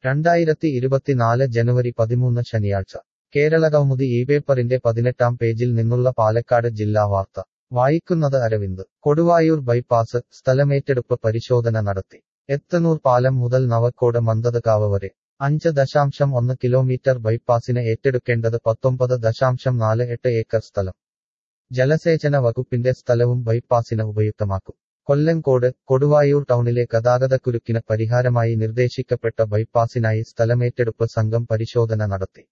രണ്ടായിരത്തി ഇരുപത്തിനാല് ജനുവരി പതിമൂന്ന് ശനിയാഴ്ച കേരളകൗമുദി ഈ പേപ്പറിന്റെ പതിനെട്ടാം പേജിൽ നിന്നുള്ള പാലക്കാട് ജില്ലാ വാർത്ത വായിക്കുന്നത് അരവിന്ദ് കൊടുവായൂർ ബൈപ്പാസ് സ്ഥലമേറ്റെടുപ്പ് പരിശോധന നടത്തി എത്തനൂർ പാലം മുതൽ നവക്കോട് മന്തതകാവ് വരെ അഞ്ച് ദശാംശം ഒന്ന് കിലോമീറ്റർ ബൈപ്പാസിന് ഏറ്റെടുക്കേണ്ടത് പത്തൊമ്പത് ദശാംശം നാല് എട്ട് ഏക്കർ സ്ഥലം ജലസേചന വകുപ്പിന്റെ സ്ഥലവും ബൈപ്പാസിന് ഉപയുക്തമാക്കും കൊല്ലങ്കോട് കൊടുവായൂർ ടൗണിലെ ഗതാഗതക്കുരുക്കിന് പരിഹാരമായി നിർദ്ദേശിക്കപ്പെട്ട ബൈപ്പാസിനായി സ്ഥലമേറ്റെടുപ്പ് സംഘം പരിശോധന നടത്തി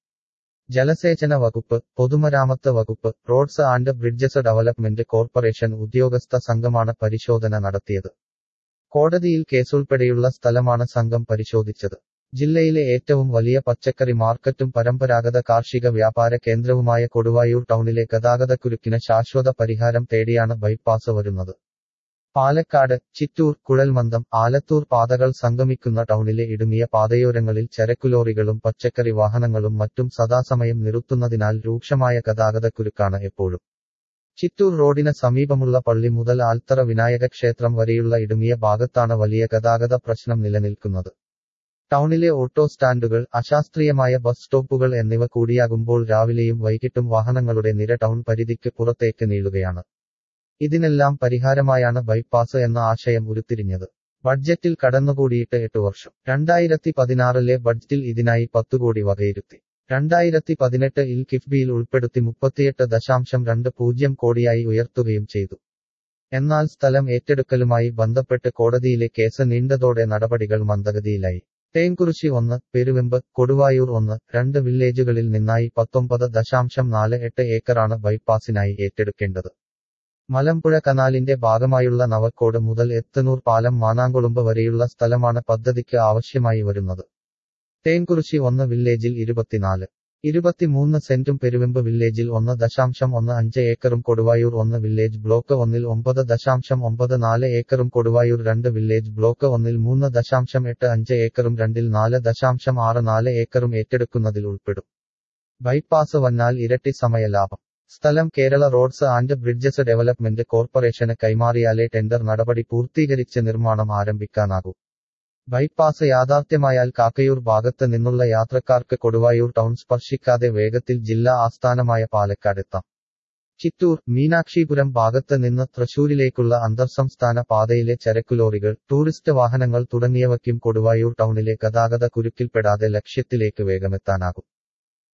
ജലസേചന വകുപ്പ് പൊതുമരാമത്ത് വകുപ്പ് roads and bridges development corporation ഉദ്യോഗസ്ഥ സംഘമാണ് പരിശോധന നടത്തിയത് കോടതിയിൽ കേസുൾപ്പെടെയുള്ള സ്ഥലമാണ് സംഘം പരിശോധിച്ചത് ജില്ലയിലെ ഏറ്റവും വലിയ പച്ചക്കറി മാർക്കറ്റും പരമ്പരാഗത കാർഷിക വ്യാപാര കേന്ദ്രവുമായ കൊടുവായൂർ ടൗണിലെ ഗതാഗതക്കുരുക്കിന് ശാശ്വത പരിഹാരം തേടിയാണ് ബൈപ്പാസ് വരുന്നത് പാലക്കാട് ചിറ്റൂർ കുഴൽമന്ദം ആലത്തൂർ പാതകൾ സംഗമിക്കുന്ന ടൗണിലെ ഇടുങ്ങിയ പാതയോരങ്ങളിൽ ചരക്കുലോറികളും പച്ചക്കറി വാഹനങ്ങളും മറ്റും സദാസമയം നിർത്തുന്നതിനാൽ രൂക്ഷമായ ഗതാഗതക്കുരുക്കാണ് എപ്പോഴും ചിറ്റൂർ റോഡിന് സമീപമുള്ള പള്ളി മുതൽ ആൽത്തറ വിനായക ക്ഷേത്രം വരെയുള്ള ഇടുങ്ങിയ ഭാഗത്താണ് വലിയ ഗതാഗത പ്രശ്നം നിലനിൽക്കുന്നത് ടൗണിലെ ഓട്ടോ സ്റ്റാൻഡുകൾ അശാസ്ത്രീയമായ ബസ് സ്റ്റോപ്പുകൾ എന്നിവ കൂടിയാകുമ്പോൾ രാവിലെയും വൈകിട്ടും വാഹനങ്ങളുടെ നിര ടൗൺ പരിധിക്ക് പുറത്തേക്ക് നീളുകയാണ് ഇതിനെല്ലാം പരിഹാരമായാണ് ബൈപ്പാസ് എന്ന ആശയം ഉരുത്തിരിഞ്ഞത് ബഡ്ജറ്റിൽ കടന്നുകൂടിയിട്ട് എട്ട് വർഷം രണ്ടായിരത്തി പതിനാറിലെ ബഡ്ജറ്റിൽ ഇതിനായി പത്തു കോടി വകയിരുത്തി രണ്ടായിരത്തി പതിനെട്ട് ഇൽ കിഫ്ബിയിൽ ഉൾപ്പെടുത്തി മുപ്പത്തിയെട്ട് ദശാംശം രണ്ട് പൂജ്യം കോടിയായി ഉയർത്തുകയും ചെയ്തു എന്നാൽ സ്ഥലം ഏറ്റെടുക്കലുമായി ബന്ധപ്പെട്ട് കോടതിയിലെ കേസ് നീണ്ടതോടെ നടപടികൾ മന്ദഗതിയിലായി തേങ്കുറിശി ഒന്ന് പെരുവെമ്പ് കൊടുവായൂർ ഒന്ന് രണ്ട് വില്ലേജുകളിൽ നിന്നായി പത്തൊമ്പത് ദശാംശം നാല് എട്ട് ഏക്കറാണ് ബൈപ്പാസിനായി ഏറ്റെടുക്കേണ്ടത് മലമ്പുഴ കനാലിന്റെ ഭാഗമായുള്ള നവക്കോട് മുതൽ എത്തനൂർ പാലം മാനാങ്കൊളുമ്പ് വരെയുള്ള സ്ഥലമാണ് പദ്ധതിക്ക് ആവശ്യമായി വരുന്നത് തേങ്കുറിശി ഒന്ന് വില്ലേജിൽ ഇരുപത്തിനാല് ഇരുപത്തിമൂന്ന് സെന്റും പെരുവെമ്പ് വില്ലേജിൽ ഒന്ന് ദശാംശം ഒന്ന് അഞ്ച് ഏക്കറും കൊടുവായൂർ ഒന്ന് വില്ലേജ് ബ്ലോക്ക് ഒന്നിൽ ഒമ്പത് ദശാംശം ഒമ്പത് നാല് ഏക്കറും കൊടുവായൂർ രണ്ട് വില്ലേജ് ബ്ലോക്ക് ഒന്നിൽ മൂന്ന് ദശാംശം എട്ട് അഞ്ച് ഏക്കറും രണ്ടിൽ നാല് ദശാംശം ആറ് നാല് ഏക്കറും ഏറ്റെടുക്കുന്നതിൽ ഉൾപ്പെടും ബൈപ്പാസ് വന്നാൽ ഇരട്ടി സമയ ലാഭം സ്ഥലം Kerala roads and bridges development കോർപ്പറേഷന് കൈമാറിയാലേ ടെൻഡർ നടപടി പൂർത്തീകരിച്ച് നിർമ്മാണം ആരംഭിക്കാനാകൂ ബൈപ്പാസ് യാഥാർത്ഥ്യമായാൽ കാക്കയൂർ ഭാഗത്ത് നിന്നുള്ള യാത്രക്കാർക്ക് കൊടുവായൂർ ടൗൺ സ്പർശിക്കാതെ വേഗത്തിൽ ജില്ലാ ആസ്ഥാനമായ പാലക്കാടെത്താം ചിറ്റൂർ മീനാക്ഷിപുരം ഭാഗത്ത് നിന്ന് തൃശൂരിലേക്കുള്ള അന്തർസംസ്ഥാന പാതയിലെ ചരക്കുലോറികൾ ടൂറിസ്റ്റ് വാഹനങ്ങൾ തുടങ്ങിയവയ്ക്കും കൊടുവായൂർ ടൗണിലെ ഗതാഗത കുരുക്കിൽപ്പെടാതെ ലക്ഷ്യത്തിലേക്ക് വേഗമെത്താനാകും